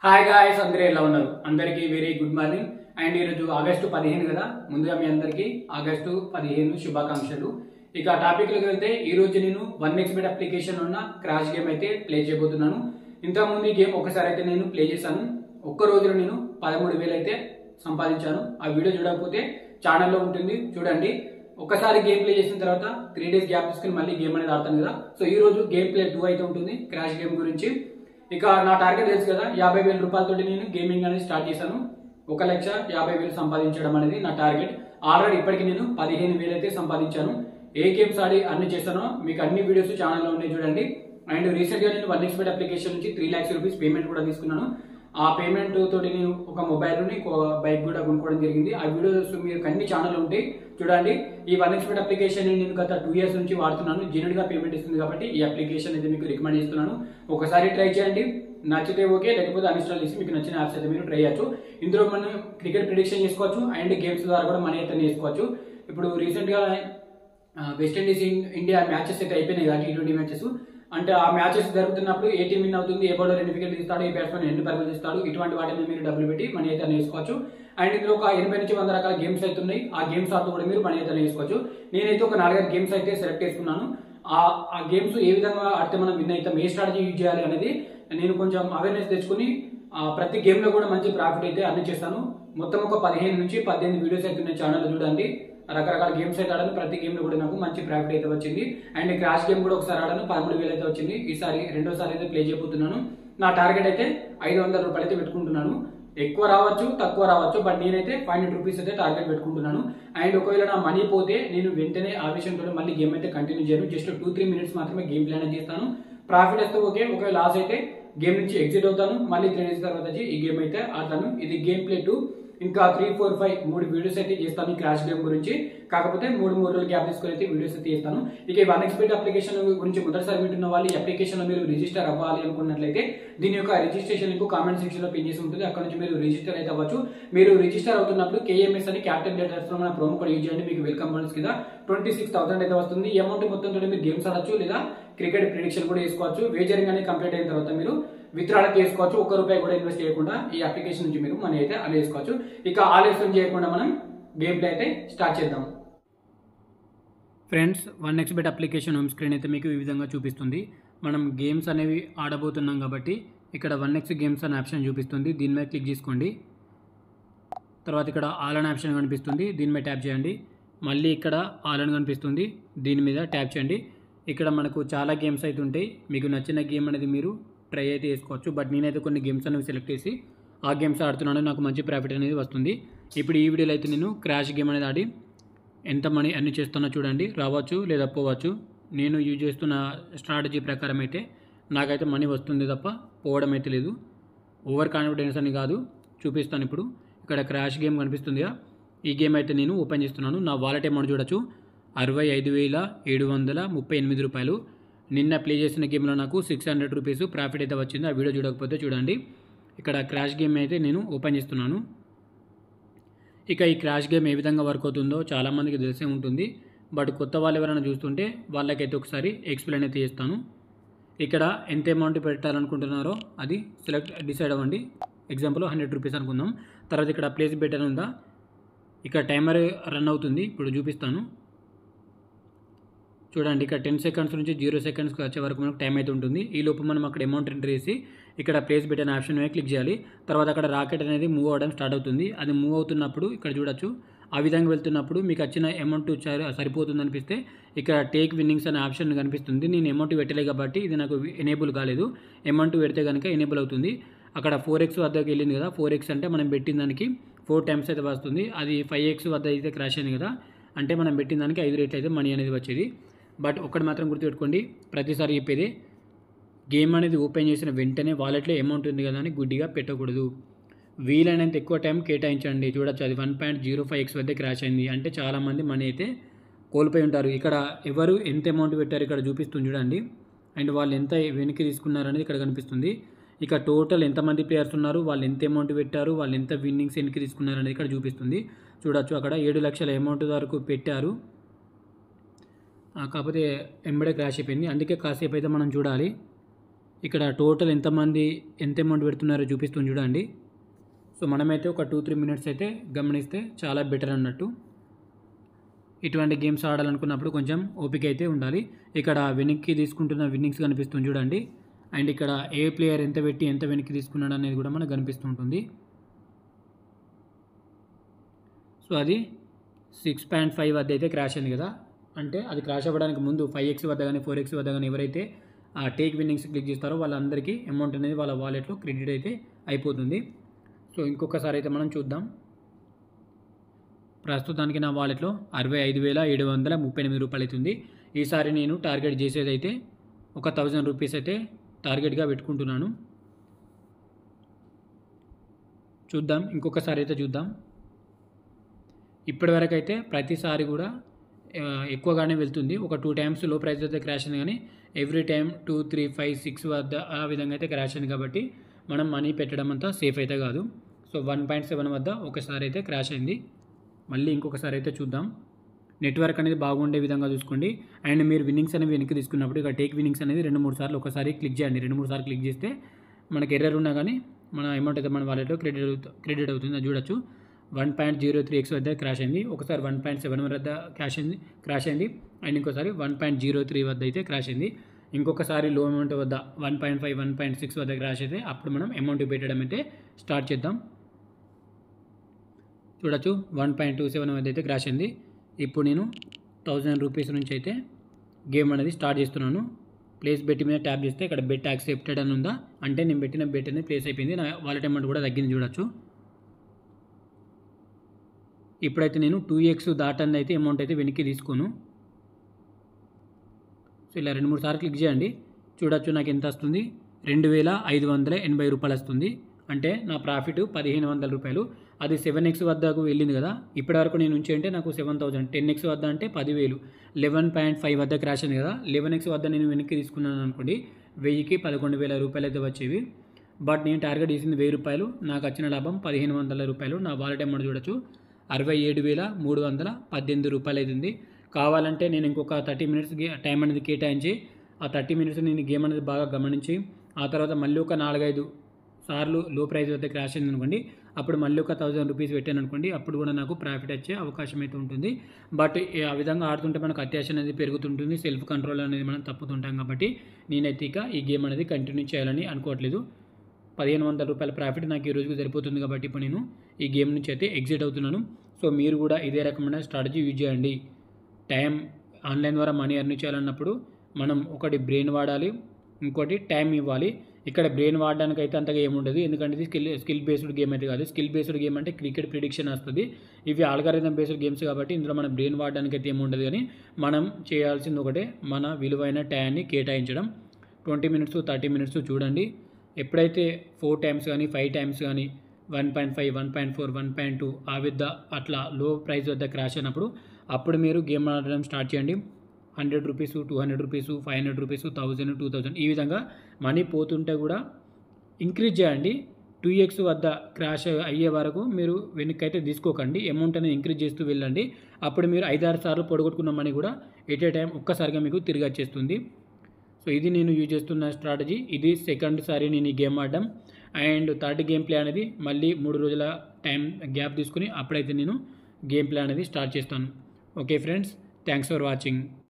hi guys అందరూ ఎలా ఉన్నారు అందరికీ వెరీ గుడ్ మార్నింగ్ అండ్ ఈరోజు ఆగస్టు పదిహేను కదా ముందుగా మీ అందరికీ ఆగస్టు పదిహేను శుభాకాంక్షలు ఇక టాపిక్ లోకి వెళ్తే ఈ రోజు నేను వన్ ఎక్స్పెట్ అప్లికేషన్ ఉన్న క్రాష్ గేమ్ అయితే ప్లే చేయబోతున్నాను ఇంతకుముందు ఈ గేమ్ ఒకసారి అయితే నేను ప్లే చేశాను ఒక్క రోజులో నేను పదమూడు వేలు అయితే సంపాదించాను ఆ వీడియో చూడకపోతే ఛానల్లో ఉంటుంది చూడండి ఒకసారి గేమ్ ప్లే చేసిన తర్వాత త్రీ డేస్ గ్యాప్ తీసుకుని మళ్ళీ గేమ్ అనేది ఆడతాను కదా సో ఈ రోజు గేమ్ ప్లే టూ అయితే ఉంటుంది క్రాష్ గేమ్ గురించి ఇక నా టార్గెట్ తెలుసు కదా యాభై వేల రూపాయలతో నేను గేమింగ్ అనేది స్టార్ట్ చేశాను ఒక లక్ష యాభై వేలు సంపాదించడం అనేది నా టార్గెట్ ఆల్రెడీ ఇప్పటికి నేను పదిహేను వేలు అయితే సంపాదించాను ఏ గేమ్స్ ఆడి అన్ని చేస్తానో మీకు అన్ని వీడియోస్ ఛానల్లో ఉన్నాయి చూడండి అండ్ రీసెంట్ గా నేను వన్ ఎక్స్పెట్ అప్లికేషన్ నుంచి త్రీ లాక్స్ రూపీస్ పేమెంట్ కూడా తీసుకున్నాను ఆ పేమెంట్ తోటి నేను ఒక మొబైల్ ఒక బైక్ కూడా కొనుక్కోవడం జరిగింది ఆ వీడియోస్ మీరు అన్ని ఛానల్ ఉంటాయి చూడండి ఈ వన్ ఎక్స్పెట్ అప్లికేషన్ నేను గత టూ ఇయర్స్ నుంచి వాడుతున్నాను జెన్యున్ గా పేమెంట్ ఇస్తుంది కాబట్టి ఈ అప్లికేషన్ అయితే మీకు రికమెండ్ చేస్తున్నాను ఒకసారి ట్రై చేయండి నచ్చితే ఓకే లేకపోతే అన్ఇన్స్టాల్ చేసి మీకు నచ్చిన యాప్స్ అయితే మీరు ట్రై చేయొచ్చు ఇందులో మనం క్రికెట్ ప్రిడిక్షన్ చేసుకోవచ్చు అండ్ గేమ్స్ ద్వారా కూడా మనీ అయితే చేసుకోవచ్చు ఇప్పుడు రీసెంట్ గా వెస్టిండీస్ ఇండియా మ్యాచెస్ అయితే అయిపోయినాయి కదా టీ ట్వంటీ మ్యాచెస్ అంటే ఆ మ్యాచెస్ జరుగుతున్నప్పుడు ఏ టీం విన్ అవుతుంది ఏ బౌలర్ ఎన్ని వికెట్ తీస్తాడు ఏ బ్యాట్స్మెన్ ఎన్ని పరుగులు తీస్తాడు ఇటువంటి వాటిని మీరు డబ్బులు పెట్టి మనీ అయితే వేసుకోవచ్చు అండ్ ఇందులో ఒక ఎనభై నుంచి వంద రకాల గేమ్స్ అయితే ఉన్నాయి ఆ గేమ్స్ ఆడుతూ కూడా మీరు మనీ అయితే వేసుకోవచ్చు నేనైతే ఒక నాలుగైదు గేమ్స్ అయితే సెలెక్ట్ చేసుకున్నాను ఆ ఆ గేమ్స్ ఏ విధంగా ఆడితే మనం విన్ అవుతాం ఏ స్ట్రాటజీ యూజ్ చేయాలి అనేది నేను కొంచెం అవేర్నెస్ తెచ్చుకుని ఆ, ప్రతి గేమ్ లో కూడా మంచి ప్రాఫిట్ అయితే అన్ని చేస్తాను మొత్తం ఒక పదిహేను నుంచి పద్దెనిమిది వీడియోస్ అయితే ఉన్నాయి ఛానల్ చూడండి రకరకాల గేమ్స్ అయితే ఆడాను ప్రతి గేమ్ లో కూడా నాకు మంచి ప్రాఫిట్ అయితే వచ్చింది అండ్ క్రాష్ గేమ్ కూడా ఒకసారి ఆడాను పదమూడు వేలు అయితే వచ్చింది ఈసారి రెండోసారి అయితే ప్లే చేయబోతున్నాను నా టార్గెట్ అయితే ఐదు వందల రూపాయలు అయితే పెట్టుకుంటున్నాను ఎక్కువ రావచ్చు తక్కువ రావచ్చు బట్ నేనైతే ఫైవ్ హండ్రెడ్ రూపీస్ అయితే టార్గెట్ పెట్టుకుంటున్నాను అండ్ ఒకవేళ నా మనీ పోతే నేను వెంటనే ఆవేశంతో మళ్ళీ గేమ్ అయితే కంటిన్యూ చేయను జస్ట్ టూ త్రీ మినిట్స్ మాత్రమే గేమ్ ప్లాన్ చేస్తాను ప్రాఫిట్ వస్తే ఓకే ఒకవేళ లాస్ అయితే గేమ్ నుంచి ఎగ్జిట్ అవుతాను మళ్ళీ త్రీ డేస్ తర్వాత వచ్చి ఈ గేమ్ అయితే ఆడతాను ఇది గేమ్ ప్లే టూ ఇంకా త్రీ ఫోర్ ఫైవ్ మూడు వీడియోస్ అయితే చేస్తాను ఈ క్రాష్ గేమ్ గురించి కాకపోతే మూడు మూడు రోజులు గ్యాప్ తీసుకొని అయితే వీడియోస్ అయితే చేస్తాను ఇక ఈ వన్ ఎక్స్పెక్ట్ అప్లికేషన్ గురించి మొదటిసారి వింటున్న వాళ్ళు ఈ అప్లికేషన్ లో మీరు రిజిస్టర్ అవ్వాలి అనుకున్నట్లయితే దీని యొక్క రిజిస్ట్రేషన్ లింక్ కామెంట్ సెక్షన్ లో పిన్ చేసి ఉంటుంది అక్కడ నుంచి మీరు రిజిస్టర్ అయితే అవ్వచ్చు మీరు రిజిస్టర్ అవుతున్నప్పుడు కేఎంఎస్ అని క్యాపిటల్ లెటర్స్ లో మన ప్రోమో కోడ్ యూజ్ చేయండి మీకు వెల్కమ్ బోనస్ కింద ట్వంటీ సిక్స్ థౌసండ్ అయితే వస్తుంది ఈ అమౌంట్ మొత్తం తోటి మీరు గేమ్స్ ఆడచ్చు లేదా క్రికెట్ ప్రిడిక్షన్ కూడా వేసుకోవచ్చు వేజరింగ్ అనేది కంప్లీట్ అయిన తర్వాత మీరు విత్డ్రాల్ చేసుకోవచ్చు ఒక్క రూపాయి కూడా ఇన్వెస్ట్ చేయకుండా ఈ అప్లికేషన్ నుంచి మీరు మనీ అయితే అలా వేసుకోవచ్చు ఇక ఆలస్యం చేయకుండా మనం గేమ్ ప్లే అయితే స్టార్ట్ చేద్దాం friends one x bet application home screen అయితే మీకు ఈ విధంగా చూపిస్తుంది మనం గేమ్స్ అనేవి ఆడబోతున్నాం కాబట్టి ఇక్కడ వన్ ఎక్స్ గేమ్స్ అనే ఆప్షన్ చూపిస్తుంది దీని మీద క్లిక్ చేసుకోండి తర్వాత ఇక్కడ ఆల్ అనే ఆప్షన్ కనిపిస్తుంది దీని మీద ట్యాప్ చేయండి మళ్ళీ ఇక్కడ ఆల్ అని కనిపిస్తుంది దీని మీద ట్యాప్ చేయండి ఇక్కడ మనకు చాలా గేమ్స్ అయితే ఉంటాయి మీకు నచ్చిన గేమ్ అనేది మీరు ట్రై అయితే చేసుకోవచ్చు బట్ నేనైతే కొన్ని గేమ్స్ అనేవి సెలెక్ట్ చేసి ఆ గేమ్స్ ఆడుతున్నాను నాకు మంచి ప్రాఫిట్ అనేది వస్తుంది ఇప్పుడు ఈ వీడియోలో అయితే నేను క్రాష్ గేమ్ అనేది ఆడి ఎంత మనీ అన్ని చేస్తున్నా చూడండి రావచ్చు లేదా పోవచ్చు నేను యూజ్ చేస్తున్న స్ట్రాటజీ ప్రకారం అయితే నాకైతే మనీ వస్తుంది తప్ప పోవడం అయితే లేదు ఓవర్ కాన్ఫిడెన్స్ అని కాదు చూపిస్తాను ఇప్పుడు ఇక్కడ క్రాష్ గేమ్ కనిపిస్తుందిగా ఈ గేమ్ అయితే నేను ఓపెన్ చేస్తున్నాను నా వాలెట్ అమౌంట్ చూడొచ్చు అరవై ఐదు వేల ఏడు వందల ముప్పై ఎనిమిది రూపాయలు నిన్న ప్లే చేసిన గేమ్లో నాకు సిక్స్ హండ్రెడ్ రూపీస్ ప్రాఫిట్ అయితే వచ్చింది ఆ వీడియో చూడకపోతే చూడండి ఇక్కడ క్రాష్ గేమ్ అయితే నేను ఓపెన్ చేస్తున్నాను ఇక ఈ క్రాష్ గేమ్ ఏ విధంగా వర్క్ అవుతుందో చాలామందికి తెలిసే ఉంటుంది బట్ కొత్త వాళ్ళు ఎవరైనా చూస్తుంటే వాళ్ళకైతే ఒకసారి ఎక్స్ప్లెయిన్ అయితే చేస్తాను ఇక్కడ ఎంత అమౌంట్ పెట్టాలనుకుంటున్నారో అది సెలెక్ట్ డిసైడ్ అవ్వండి ఎగ్జాంపుల్ హండ్రెడ్ రూపీస్ అనుకుందాం తర్వాత ఇక్కడ ప్లేస్ బెటర్ ఉందా ఇక్కడ టైమర్ రన్ అవుతుంది ఇప్పుడు చూపిస్తాను చూడండి ఇక్కడ టెన్ సెకండ్స్ నుంచి జీరో సెకండ్స్కి వచ్చే వరకు మనకు టైం అయితే ఉంటుంది ఈ లోపు మనం అక్కడ అమౌంట్ ఎంటర్ చేసి ఇక్కడ ప్లేస్ పెట్టిన ఆప్షన్ మీద క్లిక్ చేయాలి తర్వాత అక్కడ రాకెట్ అనేది మూవ్ అవ్వడం స్టార్ట్ అవుతుంది అది మూవ్ అవుతున్నప్పుడు ఇక్కడ చూడొచ్చు ఆ విధంగా వెళ్తున్నప్పుడు మీకు వచ్చిన అమౌంట్ సరిపోతుంది అనిపిస్తే ఇక్కడ టేక్ విన్నింగ్స్ అనే ఆప్షన్ కనిపిస్తుంది నేను అమౌంట్ పెట్టలే కాబట్టి ఇది నాకు ఎనేబుల్ కాలేదు అమౌంట్ పెడితే కనుక ఎనేబుల్ అవుతుంది అక్కడ ఫోర్ ఎక్స్ వద్దకు వెళ్ళింది కదా ఫోర్ ఎక్స్ అంటే మనం పెట్టిన దానికి ఫోర్ టైమ్స్ అయితే వస్తుంది అది ఫైవ్ ఎక్స్ వద్ద అయితే క్రాష్ అయింది కదా అంటే మనం పెట్టిన దానికి ఐదు రేట్లు అయితే మనీ అనేది వచ్చేది బట్ ఒక్కటి మాత్రం గుర్తుపెట్టుకోండి ప్రతిసారి చెప్పేది గేమ్ అనేది ఓపెన్ చేసిన వెంటనే వాలెట్లో అమౌంట్ ఉంది కదా అని గుడ్డిగా పెట్టకూడదు వీలైనంత ఎక్కువ టైం కేటాయించండి చూడొచ్చు అది one point zero five x వద్ద క్రాష్ అయింది అంటే చాలామంది మనీ అయితే కోల్పోయి ఉంటారు ఇక్కడ ఎవరు ఎంత అమౌంట్ పెట్టారు ఇక్కడ చూపిస్తుంది చూడండి అండ్ వాళ్ళు ఎంత వెనక్కి తీసుకున్నారు అనేది ఇక్కడ కనిపిస్తుంది ఇక టోటల్ ఎంతమంది ప్లేయర్స్ ఉన్నారు వాళ్ళు ఎంత అమౌంట్ పెట్టారు వాళ్ళు ఎంత విన్నింగ్స్ వెనక్కి తీసుకున్నారు అనేది ఇక్కడ చూపిస్తుంది చూడొచ్చు అక్కడ ఏడు లక్షల అమౌంట్ వరకు పెట్టారు ఆ, కాకపోతే ఎంబడే క్రాష్ అయిపోయింది అందుకే కాసేపు అయితే మనం చూడాలి ఇక్కడ టోటల్ ఎంతమంది ఎంత అమౌంట్ పెడుతున్నారో చూపిస్తుంది చూడండి సో మనమైతే ఒక టూ త్రీ మినిట్స్ అయితే గమనిస్తే చాలా బెటర్ అన్నట్టు ఇటువంటి గేమ్స్ ఆడాలనుకున్నప్పుడు కొంచెం ఓపిక అయితే ఉండాలి ఇక్కడ వెనక్కి తీసుకుంటున్న విన్నింగ్స్ కనిపిస్తుంది చూడండి అండ్ ఇక్కడ ఏ ప్లేయర్ ఎంత పెట్టి ఎంత వెనక్కి తీసుకున్నాడు అనేది కూడా మనకు కనిపిస్తుంటుంది సో అది సిక్స్ పాయింట్ ఫైవ్ వద్ద అయితే క్రాష్ అయింది కదా అంటే అది క్రాష్ అవ్వడానికి ముందు ఫైవ్ ఎక్స్ వద్ద కానీ ఫోర్ ఎక్స్ వద్ద కానీ ఎవరైతే ఆ టేక్ విన్నింగ్స్ క్లిక్ చేస్తారో వాళ్ళందరికీ అమౌంట్ అనేది వాళ్ళ వాలెట్లో క్రెడిట్ అయితే అయిపోతుంది సో ఇంకొకసారి అయితే మనం చూద్దాం ప్రస్తుతానికి నా వాలెట్లో అరవై ఐదు వేల ఏడు వందల ముప్పై ఎనిమిది రూపాయలు అవుతుంది ఈసారి నేను టార్గెట్ చేసేది అయితే ఒక థౌజండ్ రూపీస్ అయితే టార్గెట్గా పెట్టుకుంటున్నాను చూద్దాం ఇంకొకసారి అయితే చూద్దాం ఇప్పటివరకు అయితే ప్రతిసారి కూడా ఆ, ఎక్కువగానే వెళ్తుంది ఒక టూ టైమ్స్ లో ప్రైస్ అయితే క్రాష్ అయింది కానీ every time two three five six వద్ద ఆ విధంగా అయితే క్రాష్ అయింది కాబట్టి మనం మనీ పెట్టడం అంతా సేఫ్ అయితే కాదు సో వన్ పాయింట్ సెవెన్ వద్ద ఒకసారి అయితే క్రాష్ అయింది మళ్ళీ ఇంకొకసారి అయితే చూద్దాం నెట్వర్క్ అనేది బాగుండే విధంగా చూసుకోండి అండ్ మీరు విన్నింగ్స్ అనేవి వెనక్కి తీసుకున్నప్పుడు ఇక టేక్ విన్నింగ్స్ అనేది రెండు మూడు సార్లు ఒకసారి క్లిక్ చేయండి రెండు మూడు సార్లు క్లిక్ చేస్తే మనకి ఎర్రర్ ఉన్నా కానీ మన అమౌంట్ అయితే మన వాలెట్లో క్రెడిట్ అవుతు క్రెడిట్ అవుతుంది అది చూడొచ్చు one point zero three x వద్ద క్రాష్ అయింది ఒకసారి వన్ పాయింట్ సెవెన్ వద్ద క్రాష్ అయింది క్రాష్ అయింది అండ్ ఇంకోసారి వన్ పాయింట్ జీరో త్రీ వద్ద అయితే క్రాష్ అయింది ఇంకొకసారి లో అమౌంట్ వద్ద one point five one point six వద్ద క్రాష్ అయితే అప్పుడు మనం అమౌంట్ పెట్టడం అయితే స్టార్ట్ చేద్దాం చూడొచ్చు వన్ పాయింట్ టూ సెవెన్ వద్ద అయితే క్రాష్ అయింది ఇప్పుడు నేను థౌజండ్ రూపీస్ నుంచి అయితే గేమ్ అనేది స్టార్ట్ చేస్తున్నాను ప్లేస్ బెట్ మీద ట్యాప్ చేస్తే ఇక్కడ బెట్ యాక్సెప్టెడ్ అని ఉందా అంటే నేను పెట్టిన బెట్ అనేది ప్లేస్ అయిపోయింది నా వాలెట్ అమౌంట్ కూడా తగ్గింది చూడొచ్చు ఇప్పుడైతే నేను టూ ఎక్స్ దాటంది అయితే అమౌంట్ అయితే వెనక్కి తీసుకోను సో ఇలా రెండు మూడు సార్లు క్లిక్ చేయండి చూడొచ్చు నాకు ఎంత వస్తుంది రెండు వేల ఐదు వందల ఎనభై రూపాయలు వస్తుంది అంటే నా ప్రాఫిట్ పదిహేను వందల రూపాయలు అది సెవెన్ ఎక్స్ వద్దకు వెళ్ళింది కదా ఇప్పటివరకు నేను ఉంచి అంటే నాకు సెవెన్ థౌసండ్ టెన్ ఎక్స్ వద్ద అంటే పదివేలు లెవెన్ పాయింట్ ఫైవ్ వద్ద క్రాష్ అయింది కదా లెవెన్ ఎక్స్ వద్ద నేను వెనక్కి తీసుకున్నాను అనుకోండి వెయ్యికి పదకొండు వేల రూపాయలు అయితే వచ్చేవి బట్ నేను టార్గెట్ చేసింది వెయ్యి రూపాయలు నాకు వచ్చిన లాభం పదిహేను వందల రూపాయలు నా వాలెట్ అమౌంట్ చూడొచ్చు అరవై ఏడు వేల మూడు వందల పద్దెనిమిది రూపాయలు అవుతుంది కావాలంటే నేను ఇంకొక థర్టీ మినిట్స్ టైం అనేది కేటాయించి ఆ థర్టీ మినిట్స్ నేను గేమ్ అనేది బాగా గమనించి ఆ తర్వాత మళ్ళీ ఒక నాలుగైదు సార్లు లో ప్రైస్ వద్ద క్రాష్ అయింది అనుకోండి అప్పుడు మళ్ళీ ఒక థౌసండ్ రూపీస్ పెట్టాను అనుకోండి అప్పుడు కూడా నాకు ప్రాఫిట్ వచ్చే అవకాశం అయితే ఉంటుంది బట్ ఈ- ఆ విధంగా ఆడుతుంటే మనకు అత్యాశ అనేది పెరుగుతుంటుంది సెల్ఫ్ కంట్రోల్ అనేది మనం తప్పుతుంటాం కాబట్టి నేనైతే ఇక ఈ గేమ్ అనేది కంటిన్యూ చేయాలని అనుకోవట్లేదు పదిహేను వందల రూపాయల ప్రాఫిట్ నాకు ఈ రోజుకి సరిపోతుంది కాబట్టి ఇప్పుడు నేను ఈ గేమ్ నుంచి అయితే ఎగ్జిట్ అవుతున్నాను సో మీరు కూడా ఇదే రకమైన స్ట్రాటజీ యూజ్ చేయండి టైం ఆన్లైన్ ద్వారా మనీ ఎర్న్ చేయాలన్నప్పుడు మనం ఒకటి బ్రెయిన్ వాడాలి ఇంకోటి టైం ఇవ్వాలి ఇక్కడ బ్రెయిన్ వాడడానికి అయితే అంతగా ఏముండదు ఎందుకంటే ఇది స్కిల్ స్కిల్ బేస్డ్ గేమ్ అయితే కాదు స్కిల్ బేస్డ్ గేమ్ అంటే క్రికెట్ ప్రిడిక్షన్ వస్తుంది ఇవి ఆల్గారిథం బేస్డ్ గేమ్స్ కాబట్టి ఇందులో మన బ్రెయిన్ వాడడానికి అయితే ఏముండదు కానీ మనం చేయాల్సింది ఒకటే మన విలువైన టైంని కేటాయించడం ట్వంటీ మినిట్స్ థర్టీ మినిట్స్ చూడండి ఎప్పుడైతే ఫోర్ టైమ్స్ కానీ ఫైవ్ టైమ్స్ కానీ one point five one point four one point two ఆ విద్ద అట్లా లో ప్రైస్ వద్ద క్రాష్ అయినప్పుడు అప్పుడు మీరు గేమ్ ఆడడం స్టార్ట్ చేయండి hundred rupees two hundred rupees five hundred rupees thousand two thousand ఈ విధంగా మనీ పోతుంటే కూడా ఇంక్రీజ్ చేయండి టూ ఎక్స్ వద్ద క్రాష్ అయ్యే వరకు మీరు వెనక్కి అయితే తీసుకోకండి అమౌంట్ అనేది ఇంక్రీజ్ చేస్తూ వెళ్ళండి అప్పుడు మీరు ఐదారు సార్లు పొడగొట్టుకున్న మనీ కూడా ఎట్ ఏ టైం ఒక్కసారిగా మీకు తిరిగి వచ్చేస్తుంది సో ఇది నేను యూజ్ చేస్తున్న స్ట్రాటజీ ఇది సెకండ్ సారి నేను ఈ గేమ్ ఆడడం అండ్ థర్డ్ గేమ్ ప్లే అనేది మళ్ళీ మూడు రోజుల టైం గ్యాప్ తీసుకుని అప్పుడైతే నేను గేమ్ ప్లే అనేది స్టార్ట్ చేస్తాను okay friends thanks for watching